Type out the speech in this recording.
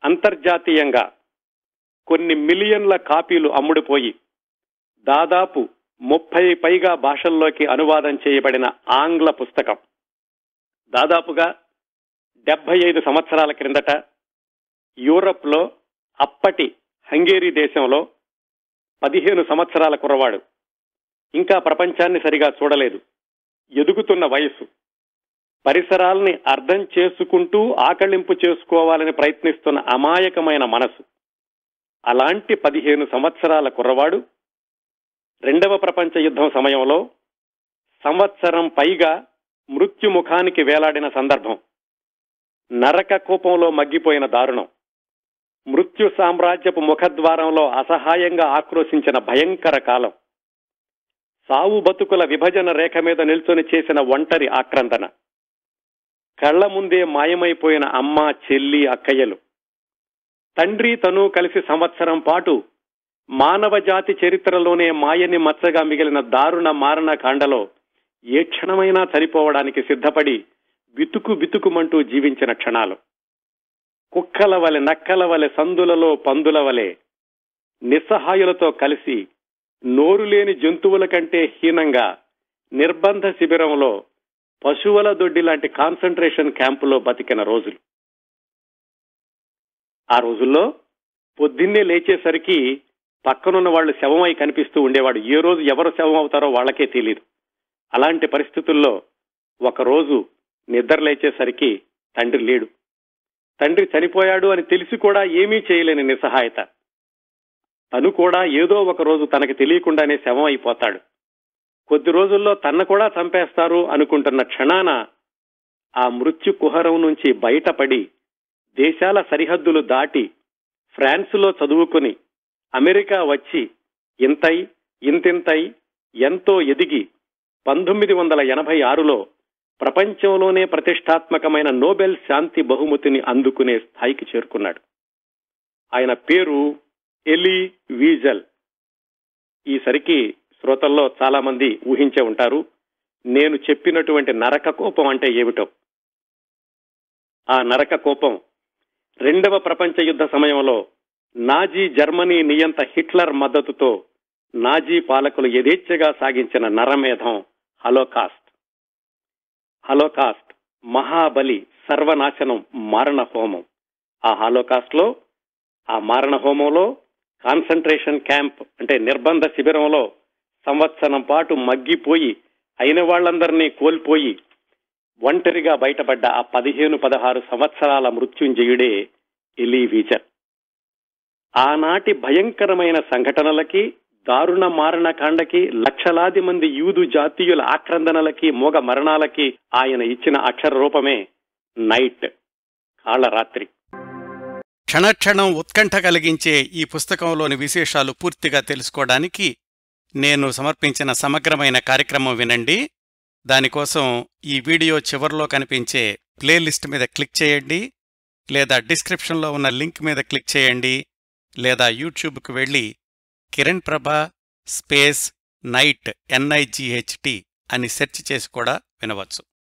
అంతర్జాతీయంగా కొన్ని మిలియన్ల కాపీలు అమ్ముడుపోయి దాదాపు ముప్పై పైగా భాషల్లోకి అనువాదం చేయబడిన ఆంగ్ల పుస్తకం దాదాపుగా డెబ్బై ఐదు సంవత్సరాల క్రిందట యూరప్లో అప్పటి హంగేరీ దేశంలో పదిహేను సంవత్సరాల కుర్రవాడు ఇంకా ప్రపంచాన్ని సరిగా చూడలేదు ఎదుగుతున్న వయసు పరిసరాల్ని అర్థం చేసుకుంటూ ఆకళింపు చేసుకోవాలని ప్రయత్నిస్తున్న అమాయకమైన మనసు అలాంటి పదిహేను సంవత్సరాల కుర్రవాడు రెండవ ప్రపంచ యుద్ధం సమయంలో సంవత్సరం పైగా మృత్యుముఖానికి వేలాడిన సందర్భం నరక కూపంలో మగ్గిపోయిన దారుణం మృత్యు సామ్రాజ్యపు ముఖద్వారంలో అసహాయంగా ఆక్రోశించిన భయంకర కాలం సావు బతుకుల విభజన రేఖ మీద నిల్చొని చేసిన ఒంటరి ఆక్రందన కళ్ల ముందే మాయమైపోయిన అమ్మ చెల్లి అక్కయ్యలు తండ్రి తను కలిసి సంవత్సరం పాటు మానవ జాతి చరిత్రలోనే మాయని మచ్చగా మిగిలిన దారుణ మారణ కాండలో ఏ క్షణమైనా చనిపోవడానికి సిద్ధపడి బితుకు బితుకుమంటూ జీవించిన క్షణాలు కుక్కల వలె నక్కల వలె సందులలో పందుల వలె నిస్సహాయులతో కలిసి నోరు లేని జంతువుల కంటే హీనంగా నిర్బంధ శిబిరంలో పశువుల దొడ్డి లాంటి కాన్సన్ట్రేషన్ క్యాంపులో బతికిన రోజులు ఆ రోజుల్లో పొద్దున్నే లేచేసరికి పక్కనున్న వాళ్ళు శవమై కనిపిస్తూ ఉండేవాడు ఏ రోజు ఎవరు శవం అవుతారో వాళ్ళకే తెలియదు అలాంటి పరిస్థితుల్లో ఒకరోజు నిద్ర లేచేసరికి తండ్రి లేడు తండ్రి చనిపోయాడు అని తెలిసి కూడా ఏమీ చేయలేని నిస్సహాయత తను కూడా ఏదో ఒక రోజు తనకి తెలియకుండానే శవం అయిపోతాడు కొద్ది రోజుల్లో తన్న కూడా చంపేస్తారు అనుకుంటున్న క్షణాన ఆ మృత్యు కుహరం నుంచి బయటపడి దేశాల సరిహద్దులు దాటి ఫ్రాన్సులో చదువుకుని అమెరికా వచ్చి ఇంతై ఇంతింతై ఎంతో ఎదిగి పంతొమ్మిది వందల ఎనభై ఆరులో ప్రపంచంలోనే ప్రతిష్టాత్మకమైన నోబెల్ శాంతి బహుమతిని అందుకునే స్థాయికి చేరుకున్నాడు ఆయన పేరు ఎలీ వీజల్ ఈసరికి శ్రోతల్లో చాలా మంది ఊహించే ఉంటారు నేను చెప్పినటువంటి నరక కోపం అంటే ఏమిటో ఆ నరక కోపం రెండవ ప్రపంచ యుద్ధ సమయంలో నాజీ జర్మనీ నియంత హిట్లర్ మద్దతుతో నాజీ పాలకులు యథేచ్ఛగా సాగించిన నరమేధం హలోకాస్ట్ హలోకాస్ట్ మహాబలి సర్వనాశనం మారణ హోమం ఆ హాలోకాస్ట్ లో ఆ మారణ హోమంలో కాన్సన్ట్రేషన్ క్యాంప్ అంటే నిర్బంధ శిబిరంలో సంవత్సరం పాటు మగ్గిపోయి అయిన వాళ్ళందరినీ కోల్పోయి ఒంటరిగా బయటపడ్డ ఆ పదిహేను పదహారు సంవత్సరాల మృత్యుంజయుడే ఎలీ వీజర్ ఆనాటి భయంకరమైన సంఘటనలకి దారుణ మారణ కాండకి లక్షలాది మంది యూదు జాతీయుల ఆక్రందనలకి మోగ మరణాలకి ఆయన ఇచ్చిన అక్షర రూపమే నైట్ కాళరాత్రి క్షణక్షణం ఉత్కంఠ కలిగించే ఈ పుస్తకంలోని విశేషాలు పూర్తిగా తెలుసుకోవడానికి నేను సమర్పించిన సమగ్రమైన కార్యక్రమం వినండి దానికోసం ఈ వీడియో చివర్లో కనిపించే ప్లేలిస్ట్ మీద క్లిక్ చేయండి లేదా డిస్క్రిప్షన్లో ఉన్న లింక్ మీద క్లిక్ చేయండి లేదా యూట్యూబ్కు వెళ్ళి Kiran Prabha space night N I G H T అని సెర్చ్ చేసి కూడా వినవచ్చు